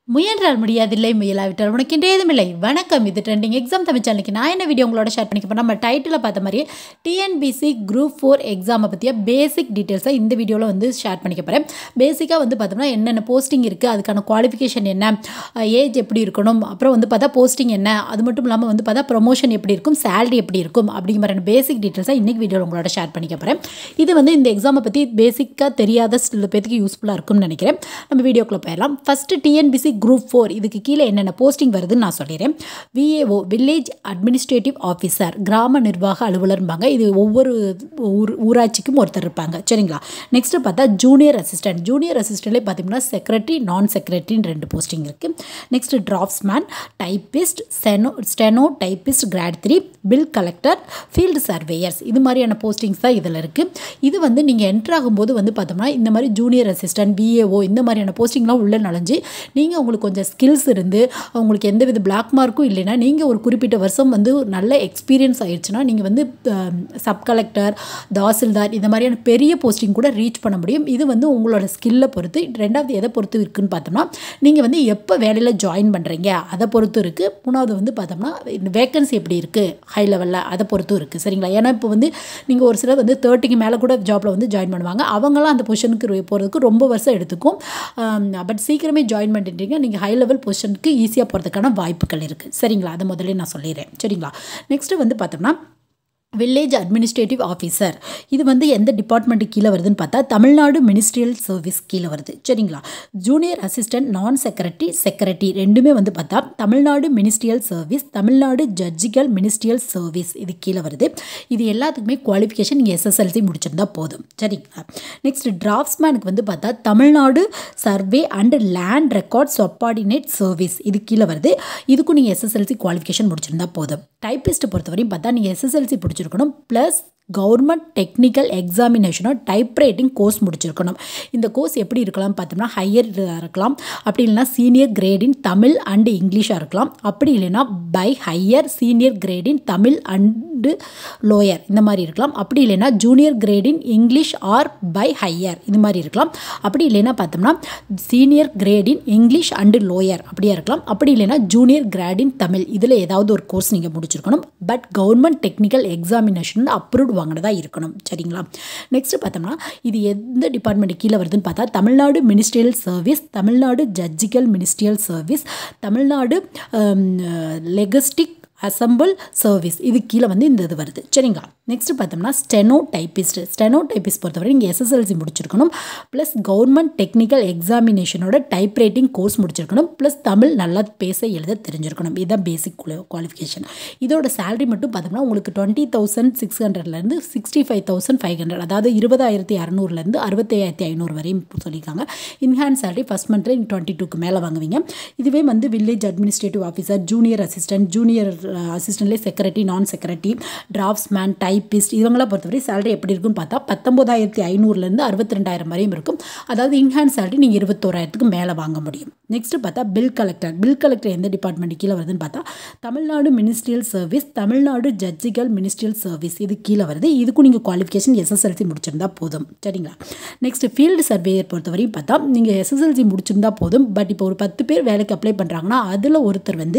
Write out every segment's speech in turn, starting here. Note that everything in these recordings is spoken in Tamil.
முயன்றால் முடியாதில்லை முயலாவிட்டால் உனக்கு ஏதுமில்லை வணக்கம் இது ட்ரெண்டிங் எக்ஸாம் தமிழ் சேனலுக்கு நான் என்ன வீடியோ உங்களோட ஷேர் பண்ணிக்க போறேன். நம்ம டைட்டில் பார்த்த மாதிரி டிஎன்பிசி குரூப் ஃபோர் எக்ஸாமை பற்றிய பேசிக் டீட்டெயில்ஸை இந்த வீடியோவில் வந்து ஷேர் பண்ணிக்க போகிறேன் பேசிக்காக வந்து பார்த்தோம்னா என்னென்ன போஸ்டிங் இருக்குது அதுக்கான குவாலிஃபிகேஷன் என்ன ஏஜ் எப்படி இருக்கணும் அப்புறம் வந்து பார்த்தா போஸ்டிங் என்ன அது மட்டும் இல்லாமல் வந்து பார்த்தா ப்ரொமோஷன் எப்படி இருக்கும் சேலரி எப்படி இருக்கும் அப்படிங்கிற மாதிரி பேசிக் டீட்டெயில்ஸை இன்றைக்கி வீடியோவில் உங்களோட ஷேர் பண்ணிக்க போகிறேன் இது வந்து இந்த எக்ஸாமை பற்றி பேசிக்காக தெரியாத சில பேருக்கு யூஸ்ஃபுல்லாக இருக்கும்னு நினைக்கிறேன் நம்ம வீடியோக்குள்ளே போயிடலாம் ஃபஸ்ட்டு டிஎன்பிசி குரூப் ஃபோர் இதுக்கு கீழே என்னென்ன போஸ்டிங் வருதுன்னு நான் சொல்லிடுறேன் விஏஓ வில்லேஜ் அட்மினிஸ்ட்ரேட்டிவ் ஆஃபீஸர் கிராம நிர்வாக அலுவலர்பாங்க இது ஒவ்வொரு ஊர் ஊராட்சிக்கும் ஒருத்தர் இருப்பாங்க சரிங்களா நெக்ஸ்ட்டு பார்த்தா ஜூனியர் அசிஸ்டன்ட் ஜூனியர் அசிஸ்டண்ட்லேயே பார்த்தீங்கன்னா செக்ரட்டரி நான் செக்ரட்டரின்னு ரெண்டு போஸ்டிங் இருக்குது next draftsman typist steno steno typist grade three bill collector field surveyors இது மாதிரியான போஸ்டிங்ஸ் தான் இதில் இருக்குது இது வந்து நீங்கள் என்ட்ரு ஆகும்போது வந்து பார்த்தோம்னா இந்த மாதிரி ஜூனியர் அசிஸ்டன்ட் பிஏஓ இந்த மாதிரியான போஸ்டிங்லாம் உள்ளே நுழைஞ்சு நீங்கள் உங்களுக்கு கொஞ்சம் ஸ்கில்ஸ் இருந்து உங்களுக்கு எந்த வித பிளாக் மார்க்கும் இல்லைன்னா நீங்கள் ஒரு குறிப்பிட்ட வருஷம் வந்து ஒரு நல்ல எக்ஸ்பீரியன்ஸ் ஆயிடுச்சுன்னா நீங்கள் வந்து சப் கலெக்டர் தாசில்தார் இந்த மாதிரியான பெரிய போஸ்டிங் கூட ரீச் பண்ண முடியும் இது வந்து உங்களோட ஸ்கில்லை பொறுத்து ரெண்டாவது எதை பொறுத்து இருக்குன்னு பார்த்தோம்னா நீங்கள் வந்து எப்போ வேலையில் ஜாயின் பண்ணுறீங்க அதை பொறுத்து இருக்குது மூணாவது வந்து பார்த்தோம்னா இந்த வேக்கன்சி எப்படி இருக்குது ஹை லெவலில் அதை பொறுத்தும் இருக்குது சரிங்களா ஏன்னா இப்போ வந்து நீங்கள் ஒரு சிலர் வந்து தேர்ட்டிக்கு மேலே கூட ஜாப்பில் வந்து ஜாயின் பண்ணுவாங்க அவங்களாம் அந்த பொசிஷனுக்கு போகிறதுக்கு ரொம்ப வருஷம் எடுத்துக்கும் பட் சீக்கிரமே ஜாயின் பண்ணிட்டீங்க நீங்கள் ஹை லெவல் பொசிஷனுக்கு ஈஸியாக போகிறதுக்கான வாய்ப்புகள் இருக்குது சரிங்களா அதை முதல்ல நான் சொல்லிடுறேன் சரிங்களா நெக்ஸ்ட்டு வந்து பார்த்தோம்னா வில்லேஜ் அட்மினிஸ்ட்ரேட்டிவ் ஆஃபீஸர் இது வந்து எந்த டிபார்ட்மெண்ட்டு கீழே வருதுன்னு பார்த்தா தமிழ்நாடு மினிஸ்ட்ரியல் சர்வீஸ் கீழே வருது சரிங்களா ஜூனியர் அசிஸ்டன்ட் நான் செக்ரட்டரி செக்ரட்டரி ரெண்டுமே வந்து பார்த்தா Tamil Nadu ministerial service Tamil Nadu judicial ministerial service இது கீழே வருது இது எல்லாத்துக்குமே குவாலிஃபிகேஷன் நீங்கள் எஸ்எஸ்எல்சி முடிச்சிருந்தா போதும் சரிங்களா நெக்ஸ்ட் டிராஃப்ட்ஸ்மேனுக்கு வந்து பார்த்தா Tamil Nadu survey and land record subordinate service இது கீழே வருது இதுக்கும் நீங்கள் எஸ்எஸ்எல்சி குவாலிஃபிகேஷன் முடிச்சிருந்தா போதும் டைப்பிஸ்ட்டை பொறுத்தவரையும் பார்த்தா நீங்கள் எஸ்எஸ்எல்சி முடிச்சிருக்கணும் ப்ளஸ் கவர்மெண்ட் டெக்னிக்கல் எக்ஸாமினேஷனோ டைப் ரைட்டிங் கோர்ஸ் முடிச்சிருக்கணும் இந்த கோர்ஸ் எப்படி இருக்கலாம் பார்த்தோம்னா ஹையர் இருக்கலாம் அப்படி இல்லைனா senior grade in Tamil and இங்கிலீஷாக இருக்கலாம் அப்படி இல்லைனா by higher senior grade in Tamil and lower இந்த மாதிரி இருக்கலாம் அப்படி இல்லைனா junior grade in English or by higher இது மாதிரி இருக்கலாம் அப்படி இல்லைனா பார்த்தோம்னா senior grade in English and lower அப்படியே இருக்கலாம் அப்படி இல்லைனா ஜூனியர் கிரேட் இன் தமிழ் இதில் ஏதாவது ஒரு கோர்ஸ் நீங்கள் முடிச்சிருக்கணும் but government technical examination approved வாங்கினதா இருக்கணும் சரிங்களா நெக்ஸ்ட் பார்த்தோம்னா இது எந்த டிபார்ட்மெண்ட் கீழே வருதுன்னு பார்த்தா Tamil Nadu ministerial service Tamil Nadu judicial ministerial service Tamil Nadu லெகஸ்டிக் அசம்பிள் சர்வீஸ் இது கீழே வந்து இந்த இது வருது சரிங்களா நெக்ஸ்ட் பார்த்தோம்னா ஸ்டெனோ டைப்பிஸ்ட் ஸ்டெனோ டைப்பிஸ்ட் பொறுத்தவரை இங்கே எஸ்எஸ்எல்சி முடிச்சிருக்கணும் ப்ளஸ் கவர்மெண்ட் டெக்னிக்கல் எக்ஸாமினேஷனோட டைப் ரைட்டிங் கோர்ஸ் முடிச்சிருக்கணும் ப்ளஸ் தமிழ் நல்லா பேச எழுத தெரிஞ்சிருக்கணும் இதுதான் பேசிக் குவாலிஃபிகேஷன் இதோட சேலரி மட்டும் பார்த்தோம்னா உங்களுக்கு டுவெண்ட்டி தௌசண்ட் சிக்ஸ் ஹண்ட்ரட்லேருந்து sixty five thousand five hundred அதாவது இருபதாயிரத்தி அறநூறுலேருந்து அறுபத்தையாயிரத்தி ஐநூறு வரையும் சொல்லியிருக்காங்க இன்ஹேண்ட் சேலரி ஃபஸ்ட் மந்த்தில் டுவெண்ட்டி டூக்கு மேலே வாங்குவீங்க இதுவே வந்து village administrative officer junior assistant junior அசிஸ்டன்ட்லேயே செக்ரட்டரி நான் செக்ரட்டரி டிராஃப்ட்ஸ்மேன் டைப்பிஸ்ட் இவங்களாம் பொறுத்தவரை சேலரி எப்படி இருக்குன்னு பார்த்தா பத்தொம்போதாயிரத்தி ஐநூறுலேருந்து அறுபத்தி ரெண்டாயிரம் வரையும் இருக்கும் அதாவது இன்ஹேண்ட் சேலரி நீங்கள் இருபத்தோராயிரத்துக்கு மேலே வாங்க முடியும் நெக்ஸ்ட்டு பார்த்தா பில் கலெக்டர் பில் கலெக்டர் எந்த டிபார்ட்மெண்ட் கீழே வருதுன்னு பார்த்தா Tamil Nadu ministerial service Tamil Nadu judicial ministerial service இது கீழே வருது இதுக்கும் நீங்கள் குவாலிஃபிகேஷன் எஸ்எஸ்எல்சி முடிச்சிருந்தா போதும் சரிங்களா நெக்ஸ்ட் ஃபீல்டு சர்வேயர் பொறுத்தவரையும் பார்த்தா நீங்கள் எஸ்எஸ்எல்சி முடிச்சிருந்தா போதும் பட் இப்போ ஒரு பத்து பேர் வேலைக்கு அப்ளை பண்ணுறாங்கன்னா அதில் ஒருத்தர் வந்து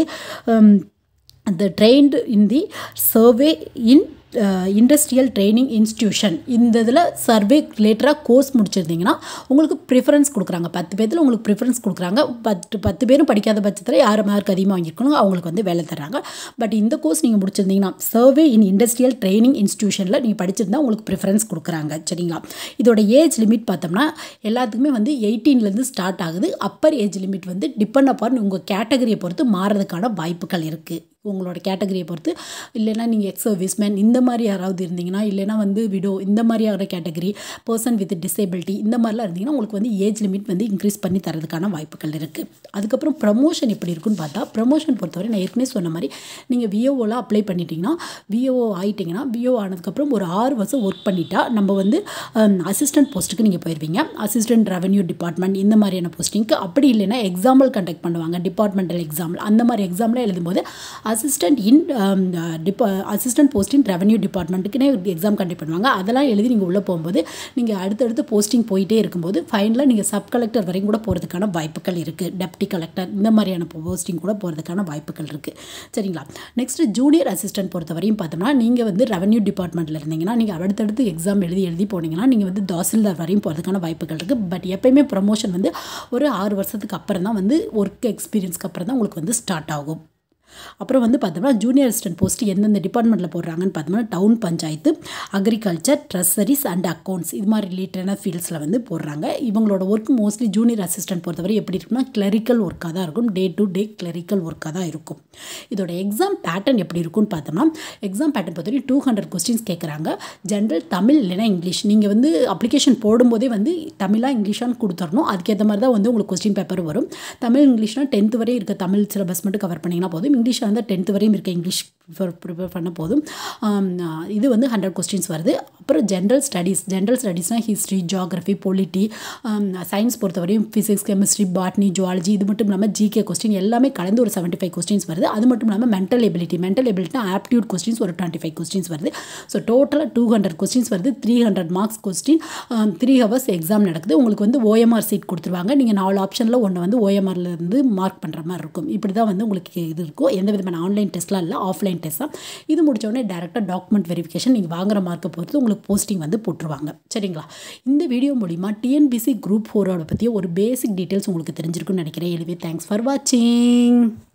அந்த trained in the survey in industrial training institution இந்த இதில் சர்வே ரிலேட்டடாக கோர்ஸ் முடிச்சிருந்தீங்கன்னா உங்களுக்கு ப்ரிஃபரன்ஸ் கொடுக்குறாங்க பத்து பேர்த்தில் உங்களுக்கு ப்ரிஃபரன்ஸ் கொடுக்குறாங்க பத்து பத்து பேரும் படிக்காத பட்சத்தில் யார் மார்க் அதிகமாக வாங்கியிருக்கணும் அவங்களுக்கு வந்து வேலை தராங்க பட் இந்த கோர்ஸ் நீங்கள் முடிச்சிருந்தீங்கன்னா சர்வே இன் இண்டஸ்ட்ரியல் ட்ரைனிங் இன்ஸ்டியூஷனில் நீங்கள் படிச்சிருந்தா உங்களுக்கு ப்ரிஃபரன்ஸ் கொடுக்குறாங்க சரிங்களா இதோட ஏஜ் லிமிட் பார்த்தோம்னா எல்லாத்துக்குமே வந்து எயிட்டீன்லேருந்து ஸ்டார்ட் ஆகுது அப்பர் ஏஜ் லிமிட் வந்து டிபெண்ட் அப்பான் உங்கள் கேட்டகரியை பொறுத்து மாறதுக்கான வாய்ப்புகள் இருக்குது உங்களோட கேட்டகரியை பொறுத்து இல்லைனா நீங்கள் எக்ஸ் சர்வீஸ்மேன் இந்த மாதிரி யாராவது இருந்தீங்கன்னா இல்லைனா வந்து விடோ இந்த மாதிரியான கேட்டகரி பர்சன் வித் டிசேபிலிட்டி இந்த மாதிரிலாம் இருந்தீங்கன்னா உங்களுக்கு வந்து ஏஜ் லிமிட் வந்து இன்க்ரீஸ் பண்ணி தரதுக்கான வாய்ப்புகள் இருக்குது அதுக்கப்புறம் ப்ரமோஷன் எப்படி இருக்குன்னு பார்த்தா ப்ரமோஷன் பொறுத்தவரை நான் ஏற்கனவே சொன்ன மாதிரி நீங்கள் விஓவில் அப்ளை பண்ணிட்டீங்கன்னா விஓ ஆகிட்டிங்கன்னா விஓ ஆனதுக்கப்புறம் ஒரு ஆறு வருஷம் ஒர்க் பண்ணிட்டா நம்ம வந்து அசிஸ்டன்ட் போஸ்ட்டுக்கு நீங்கள் போயிடுவீங்க அசிஸ்டன்ட் ரெவன்யூ டிபார்ட்மெண்ட் இந்த மாதிரியான போஸ்டிங்க்கு அப்படி இல்லைன்னா எக்ஸாம்பிள் கண்டக்ட் பண்ணுவாங்க டிபார்ட்மெண்டல் எக்ஸாம்பிள் அந்த மாதிரி எக்ஸாம்பிள் எழுதும்போது அசிஸ்டன்ட் இன் டிபா அசிஸ்டன்ட் போஸ்ட் இன் ரெவன்யூ டிபார்ட்மெண்ட்டுக்குனே எக்ஸாம் கண்டக்ட் பண்ணுவாங்க அதெல்லாம் எழுதி நீங்கள் உள்ளே போகும்போது நீங்கள் அடுத்தடுத்து போஸ்டிங் போயிட்டே இருக்கும்போது ஃபைனலாக நீங்கள் சப் கலெக்டர் வரைக்கும் கூட போகிறதுக்கான வாய்ப்புகள் இருக்குது டெப்டி கலெக்டர் இந்த மாதிரியான போஸ்டிங் கூட போகிறதுக்கான வாய்ப்புகள் இருக்குது சரிங்களா நெக்ஸ்ட் ஜூனியர் அசிஸ்டன்ட் பொறுத்த வரையும் பார்த்தோம்னா நீங்கள் வந்து ரெவன்யூ டிபார்ட்மெண்ட்டில் இருந்தீங்கன்னா நீங்கள் அடுத்தடுத்து எக்ஸாம் எழுதி எழுதி போனீங்கன்னா நீங்கள் வந்து தாசில்தார் வரையும் போகிறதுக்கான வாய்ப்புகள் இருக்குது பட் எப்பயுமே ப்ரமோஷன் வந்து ஒரு ஆறு வருஷத்துக்கு அப்புறம் தான் வந்து ஒர்க் எக்ஸ்பீரியன்ஸ்க்கு அப்புறம் தான் உங்களுக்கு வந்து ஸ்டார்ட் ஆகும் அப்புறம் வந்து பார்த்தோம்னா ஜூனியர் அசிஸ்டன்ட் போஸ்ட் எந்தெந்த டிபார்ட்மெண்ட்டில் போடுறாங்கன்னு பார்த்தோம்னா town panchayat agriculture treasuries and accounts இது மாதிரி ரிலேட்டடான ஃபீல்ட்ஸில் வந்து போடுறாங்க இவங்களோட ஒர்க் மோஸ்ட்லி ஜூனியர் அசிஸ்டன்ட் பொறுத்தவரை எப்படி இருக்கும்னா கிளரிக்கல் ஒர்க்காக தான் இருக்கும் டே டு டே கிளரிக்கல் ஒர்க்காக தான் இருக்கும் இதோட எக்ஸாம் பேட்டர்ன் எப்படி இருக்கும்னு பார்த்தோம்னா எக்ஸாம் பேட்டர்ன் பொறுத்தவரை டூ ஹண்ட்ரட் கொஸ்டின்ஸ் கேட்குறாங்க ஜென்ரல் தமிழ் இல்லைனா இங்கிலீஷ் நீங்கள் வந்து அப்ளிகேஷன் போடும்போதே வந்து தமிழாக இங்கிலீஷான்னு கொடுத்துடணும் அதுக்கேற்ற மாதிரி தான் வந்து உங்களுக்கு கொஸ்டின் பேப்பர் வரும் தமிழ் இங்கிலீஷ்னால் டென்த் வரை இருக்க தமிழ் சிலபஸ் மட்டும் கவர் பண்ணிங்கன்னா போதும் இங்கிலீஷில் வந்து டென்த் வரையும் இருக்க இங்கிலீஷ் ப்ரிப்பேர் பண்ண போதும் இது வந்து ஹண்ட்ரட் கொஸ்டின்ஸ் வருது அப்புறம் ஜென்ரல் ஸ்டடீஸ் ஜென்ரல் ஸ்டடீஸ்னால் ஹிஸ்ட்ரி ஜியாகிரஃபி பொலிட்டி சயின்ஸ் பொறுத்தவரையும் ஃபிசிக்ஸ் கெமிஸ்ட்ரி பாட்னி ஜுவாலஜி இது மட்டும் இல்லாமல் ஜிகே கொஸ்டின் எல்லாமே கலந்து ஒரு செவன்ட்டி ஃபைவ் கொஸ்டின்ஸ் வருது அது மட்டும் இல்லாமல் மென்டல் எபிலிட்டி மென்டல் எபிலிட்டினா ஆப்டியூட் கொஸ்டின்ஸ் ஒரு டுவெண்ட்டி ஃபைவ் கொஸ்டின்ஸ் வருது ஸோ டோட்டலாக டூ ஹண்ட்ரட் கொஸ்டின்ஸ் வருது three hundred marks question three hours exam நடக்குது உங்களுக்கு வந்து ஓஎம்ஆர் சீட் கொடுத்துருவாங்க நீங்கள் நாலு ஆப்ஷனில் ஒன்று வந்து ஓஎம்ஆர்லேருந்து மார்க் பண்ணுற மாதிரி இருக்கும் இப்படி தான் வந்து உங்களுக்கு இது இருக்கும் எந்த விதமான ஆன்லைன் டெஸ்ட்லாம் இல்லை ஆஃப்லைன் டெஸ்ட் தான் இது முடிச்ச உடனே டேரெக்டாக டாக்குமெண்ட் வெரிஃபிகேஷன் நீங்கள் வாங்குற மார்க்கை பொறுத்து உங்களுக்கு போஸ்டிங் வந்து போட்டுருவாங்க சரிங்களா இந்த வீடியோ மூலிமா டிஎன்பிசி குரூப் ஃபோரோட பற்றிய ஒரு பேசிக் டீட்டெயில்ஸ் உங்களுக்கு தெரிஞ்சிருக்குன்னு நினைக்கிறேன் எனவே தேங்க்ஸ் ஃபார் வாட்சிங்